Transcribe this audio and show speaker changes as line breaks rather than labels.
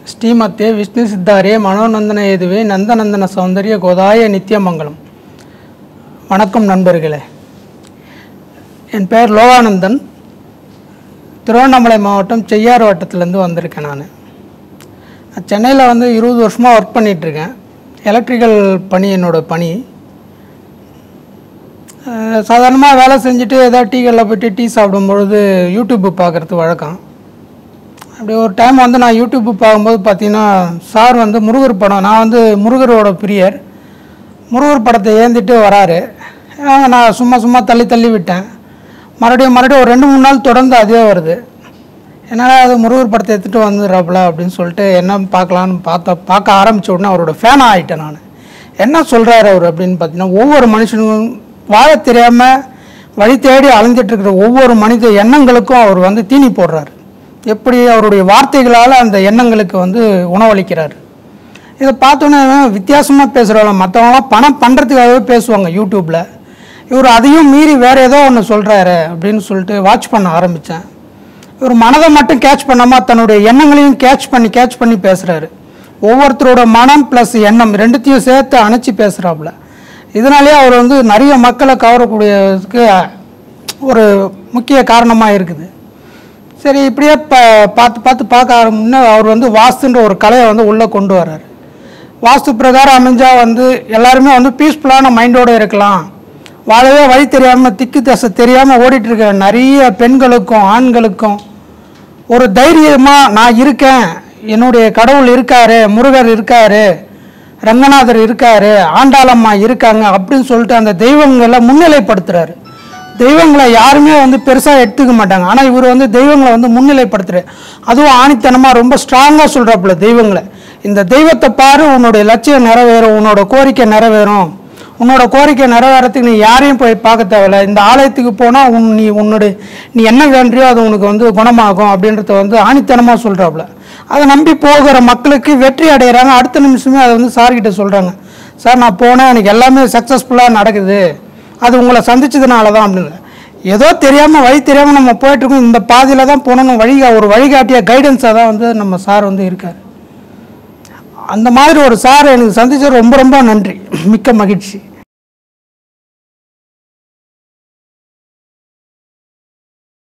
ஸ்ரீமத்தே விஷ்ணு சித்தாரே மனோநந்தன ஏதுவே நந்தநந்தன சௌந்தரிய கோதாய நித்தியமங்கலம் வணக்கம் நண்பர்களே என் பெயர் லோகானந்தன் திருவண்ணாமலை மாவட்டம் செய்யாறு வட்டத்துலேருந்து வந்திருக்கேன் நான் நான் சென்னையில் வந்து இருபது வருஷமாக ஒர்க் பண்ணிகிட்ருக்கேன் எலக்ட்ரிக்கல் பணி என்னோட பணி சாதாரணமாக வேலை செஞ்சுட்டு ஏதாவது டீகளில் போயிட்டு டீ சாப்பிடும் பொழுது யூடியூப்பு பார்க்குறது வழக்கம் அப்படி ஒரு டைம் வந்து நான் யூடியூப்பு பார்க்கும்போது பார்த்தீங்கன்னா சார் வந்து முருகர் படம் நான் வந்து முருகரோட பிரியர் முருகர் படத்தை ஏந்திட்டு வராரு ஆ, நான் சும்மா சும்மா தள்ளி தள்ளி விட்டேன் மறுபடியும் மறுபடியும் ஒரு ரெண்டு மூணு நாள் தொடர்ந்து அதே வருது என்னால் அது முருகர் படத்தை எடுத்துகிட்டு வந்துடுறாப்புல அப்படின்னு சொல்லிட்டு என்ன பார்க்கலான்னு பார்த்த பார்க்க ஆரம்பித்த உடனே அவரோட ஃபேனாக ஆகிட்டேன் நான் என்ன சொல்கிறாரு அவர் அப்படின்னு பார்த்தீங்கன்னா ஒவ்வொரு மனுஷனுக்கும் வாழ தெரியாமல் வழி தேடி அலைஞ்சிட்டு இருக்கிற ஒவ்வொரு மனித எண்ணங்களுக்கும் அவர் வந்து தீனி போடுறாரு எப்படி அவருடைய வார்த்தைகளால் அந்த எண்ணங்களுக்கு வந்து உணவளிக்கிறார் இதை பார்த்தோன்னே வித்தியாசமாக பேசுகிறவங்க மற்றவங்களாம் பணம் பண்ணுறதுக்காகவே பேசுவாங்க யூடியூப்பில் இவர் அதையும் மீறி வேறு ஏதோ ஒன்று சொல்கிறாரு அப்படின்னு சொல்லிட்டு வாட்ச் பண்ண ஆரம்பித்தேன் இவர் மனதை மட்டும் கேட்ச் பண்ணாமல் தன்னுடைய எண்ணங்களையும் கேட்ச் பண்ணி கேட்ச் பண்ணி பேசுகிறாரு ஒவ்வொருத்தரோட மனம் ப்ளஸ் எண்ணம் ரெண்டுத்தையும் சேர்த்து அணைச்சி பேசுகிறாப்புல இதனாலேயே அவர் வந்து நிறைய மக்களை கவரக்கூடியதுக்கு ஒரு முக்கிய காரணமாக இருக்குது சரி இப்படியே ப பார்த்து பார்த்து பார்க்க ஆரம்பிச்சுன்னா அவர் வந்து வாஸ்துன்ற ஒரு கலையை வந்து உள்ளே கொண்டு வர்றாரு வாஸ்து பிரகாரம் அமைஞ்சா வந்து எல்லாருமே வந்து பீஸ்ஃபுல்லான மைண்டோடு இருக்கலாம் வாழவே வழி தெரியாமல் திக்கு தசை தெரியாமல் ஓடிட்டு இருக்க நிறைய பெண்களுக்கும் ஆண்களுக்கும் ஒரு தைரியமாக நான் இருக்கேன் என்னுடைய கடவுள் இருக்காரு முருகர் இருக்காரு ரங்கநாதர் இருக்காரு ஆண்டாளம்மா இருக்காங்க அப்படின்னு சொல்லிட்டு அந்த தெய்வங்களை முன்னிலைப்படுத்துறாரு தெய்வங்களை யாருமே வந்து பெருசாக எடுத்துக்க மாட்டாங்க ஆனால் இவர் வந்து தெய்வங்களை வந்து முன்னிலைப்படுத்துறாரு அதுவும் ஆணித்தனமாக ரொம்ப ஸ்ட்ராங்காக சொல்கிறாப்புல தெய்வங்களை இந்த தெய்வத்தை பாரு உன்னுடைய லட்சியம் நிறைவேறும் உன்னோட கோரிக்கை நிறைவேறும் உன்னோட கோரிக்கை நிறைவேறத்துக்கு நீ யாரையும் போய் பார்க்க தேவையில்ல இந்த ஆலயத்துக்கு போனால் உன் நீ உன்னுடைய நீ என்ன வேண்டியோ அது உனக்கு வந்து குணமாகும் அப்படின்றத வந்து ஆணித்தனமாக சொல்கிறாப்புல அதை நம்பி போகிற மக்களுக்கு வெற்றி அடைகிறாங்க அடுத்த நிமிஷமே அதை வந்து சார்கிட்ட சொல்கிறாங்க சார் நான் போனேன் எனக்கு எல்லாமே சக்ஸஸ்ஃபுல்லாக நடக்குது அது உங்களை சந்திச்சதுனால தான் அப்படின்னு ஏதோ தெரியாமல் வழி தெரியாமல் நம்ம போயிட்டுருக்கோம் இந்த பாதையில் தான் போகணும் வழிகா ஒரு வழிகாட்டிய கைடன்ஸாக தான் வந்து நம்ம சார் வந்து இருக்கார் அந்த மாதிரி ஒரு சார் எனக்கு சந்திச்சது ரொம்ப ரொம்ப நன்றி மிக்க மகிழ்ச்சி